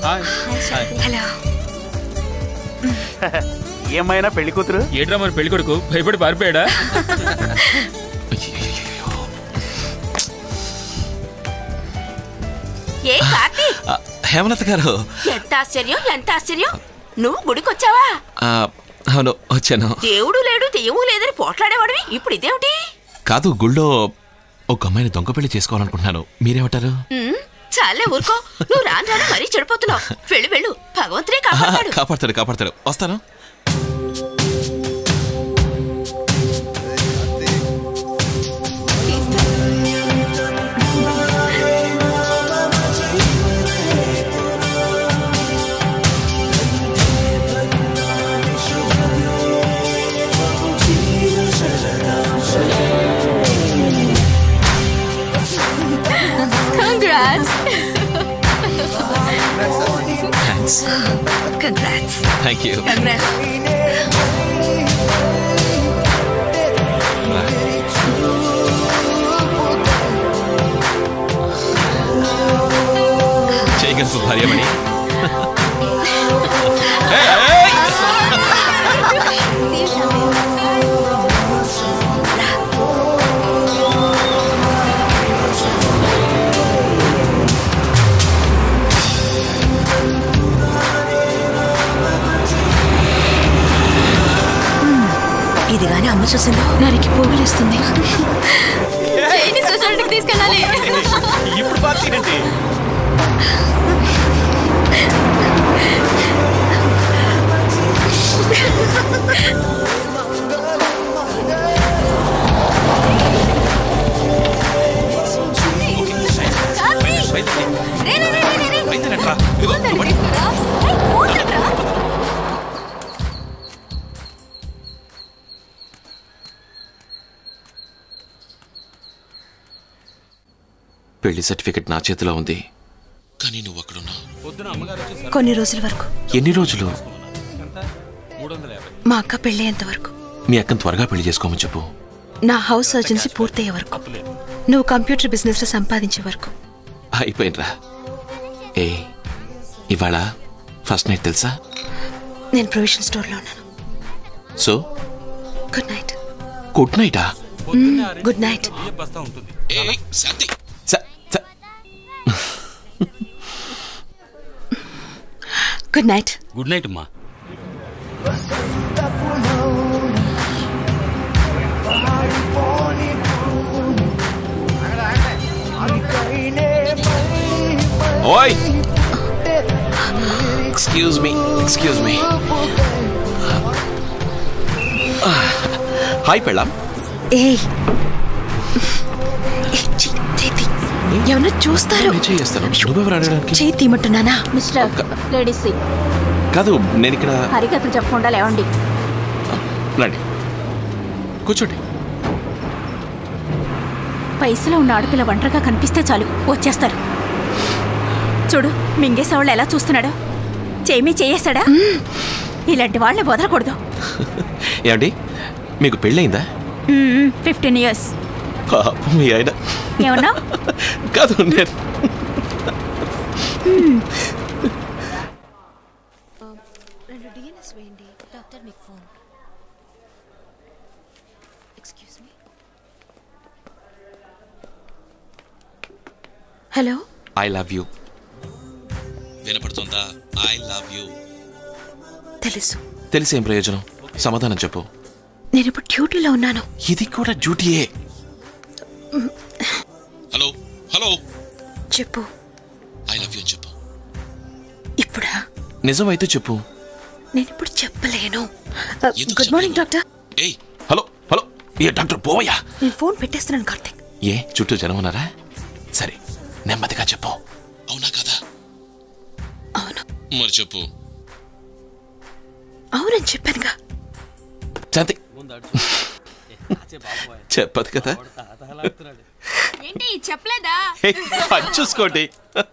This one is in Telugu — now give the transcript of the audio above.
హలో ఏమైనా పెళ్లి కూతురు ఏట్రా మరి పెళ్లి కొడుకు భయపడి పారిపోయాడా ఏ కార్తీక్ ఆ, హేమలత గారు ఎంత ఆశ్చర్యం ఎంత ఆశ్చర్యం నువ్వు గుడికొచ్చావా ఆ, అవును వచ్చాను దేవుడు లేడు దెయ్యము లేదని పోట్లాడేవాడివి ఇప్పుడు ఇదేమిటి కాదు గుళ్ళో ఒక అమ్మాయిని దొంగ పెళ్లి చేసుకోవాలనుకుంటున్నాను మీరేమంటారు ఉమ్, చాలే ఊరుకో నువ్వు రాను రాను మరీ చెడిపోతున్నావు వెళ్ళు వెళ్ళు భగవంతుడే ఆహా, కాపాడు కాపాడతాడు కాపాడతాడు వస్తాను congrats thanks congrats thank you congrats చేయగలసు భార్యమణి ఇది గాని అమ్మ చూసిందో నరికి పోగులిస్తుంది తీసుకెళ్ళాలి ఇప్పుడు పార్టీ ఏంటి పెళ్లి సర్టిఫికెట్ నా చేతిలో ఉంది కానీ నువ్వు అక్కడున్నావు కొన్ని రోజుల వరకు ఎన్ని రోజులు మా అక్క పెళ్ళేంత వరకు మీ అక్కను త్వరగా పెళ్లి చేసుకోమని చెప్పు నా హౌస్ సర్జన్సీ పూర్తయ్యే వరకు నువ్వు కంప్యూటర్ బిజినెస్ లో సంపాదించే వరకు అయిపోయినరా ఏ ఇవాళ ఫస్ట్ నైట్ తెలుసా నేను ప్రొవిజన్ స్టోర్ లో ఉన్నాను సో గుడ్ నైట్ గుడ్ నైటా గుడ్ నైట్ శాంతి స- స- గుడ్ నైట్ గుడ్ నైట్ అమ్మా ఓయ్ excuse me excuse me hi పెళ్ళాం ఏయ్ ఎవరన్నా చూస్తారు నేను చేస్తాను నువ్వెవరు అడగడానికి చేయి తీయమంటున్నానా మిస్టర్ లేడీస్ కాదు నేను ఇక్కడ హరికథలు చెప్పకుండా లేవండి రండి కూర్చోండి వయసులో ఉన్న ఆడపిల్ల ఒంటరిగా కనిపిస్తే చాలు వచ్చేస్తారు చూడు మింగేసేవాళ్ళు ఎలా చూస్తున్నాడు చేమి చేయేస్తాడా ఇలాంటి వాళ్ళని వదలకూడదు ఏమండి మీకు పెళ్ళయిందా ఫిఫ్టీన్ ఇయర్స్ పాపం మీ ఆయన ఏమన్నా కాదు నేను రెండు డిఎన్ఎస్ వేయండి డాక్టర్ మీకు phone excuse me hello I love you వినపడుతుందా ఐ లవ్ యూ తెలుసు తెలిసేం ప్రయోజనం సమాధానం చెప్పు నేను ఇప్పుడు డ్యూటీలో ఉన్నాను ఇది కూడా డ్యూటీయే హలో హలో చెప్పు ఐ లవ్ యూ అని చెప్పు ఇప్పుడా నిజమైతే చెప్పు నేను ఇప్పుడు చెప్పలేను ఎందుకు గుడ్ మార్నింగ్ డాక్టర్ ఏయ్ హలో హలో ఏ డాక్టర్ పోవయ్యా నేను ఫోన్ పెట్టేస్తున్నాను కార్తిక్ ఏ చుట్టూ జనం ఉన్నారా సరే నెమ్మదిగా చెప్పు అవునా కదా అవును మరి చెప్పు అవునని చెప్పానుగా శాంతి చెప్పదు కదా ఏంటి చెప్పలేదా ఏయ్, పని చూసుకోండి